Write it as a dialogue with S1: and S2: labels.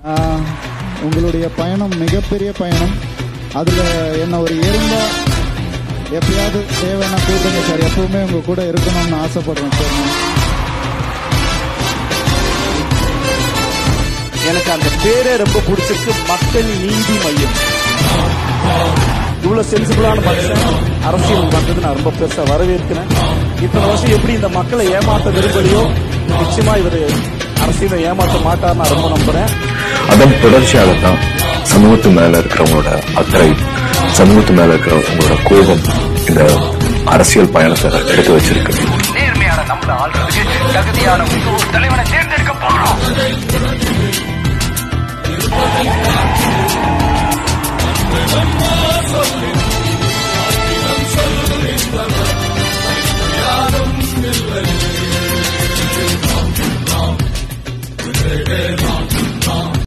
S1: ஆஹ், உங்களுடைய பயணம் மிகப்பெரிய பயணம் அதில் என்ன ஒரு எறும்பா எப்பயாவது தேவைன்னா கூப்பிடுங்க சார் எப்பவுமே உங்க கூட இருக்கணும்னு ஆசைப்படுறேன் சார் நான்.
S2: எனக்கு அந்த பேரே ரொம்ப பிடிச்சிருக்கு மக்கள் நீதி மையம் இவ்வளவு சென்சிபிளான மனுஷன் அரசியல் வந்தது நான் ரொம்ப பெருசா வரவேற்கிறேன் இத்தனை வருஷம் எப்படி இந்த மக்களை ஏமாத்த விரும்பலையோ நிச்சயமா இவர் அரசியலை ஏமாற்ற மாட்டார் நான் ரொம்ப நம்புறேன்
S3: அதன் தொடர்ச்சியாகத்தான் சமூகத்து மேல இருக்கிறவங்களோட அக்கறை சமூகத்து மேல இருக்கிறவங்களோட கோபம் இந்த அரசியல் பயணத்தை எடுத்து வச்சிருக்கு
S4: நேர்மையான நம்மள ஆள்றதுக்கு தகுதியான ஒரு தலைவனை தேர்ந்தெடுக்க போறோம்